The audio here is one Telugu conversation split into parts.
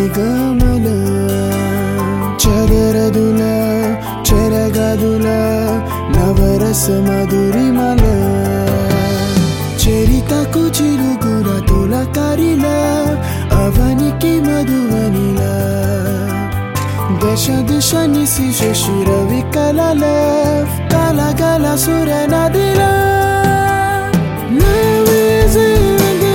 సరిగమల చదరదుల చెరగదుల నవరస మధురిమల చరితకు చిరుగుర తులకరిల అవనికి మధువనిలా దశ దిశ నిశి శశిర వికలల కలగల సుర నదిల Love is in the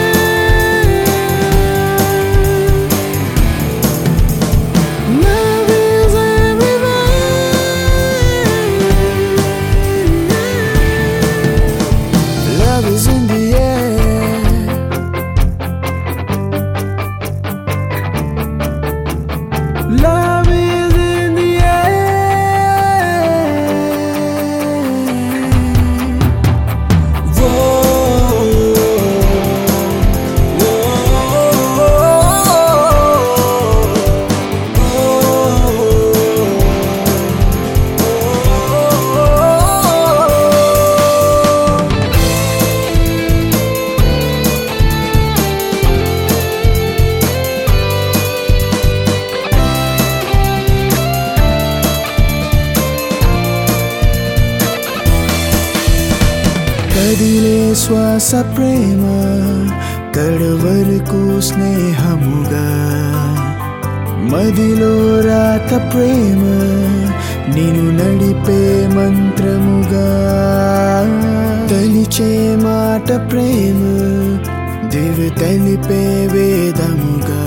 Love is everywhere. Love is in the air. Love is in the air. కదిలే శ్వాస ప్రేమ కడవరకు స్నేహముగా మదిలో రాత ప్రేమ నిన్ను నడిపే మంత్రముగా తలిచే మాట ప్రేమ దివి తలిపే వేదముగా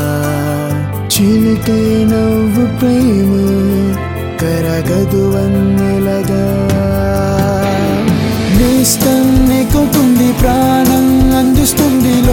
చిలికే నవ్వు ప్రేమ కరగదు వన్నెలగా నేస్తం ఎక్కుతుంది ప్రాణం అందిస్తుంది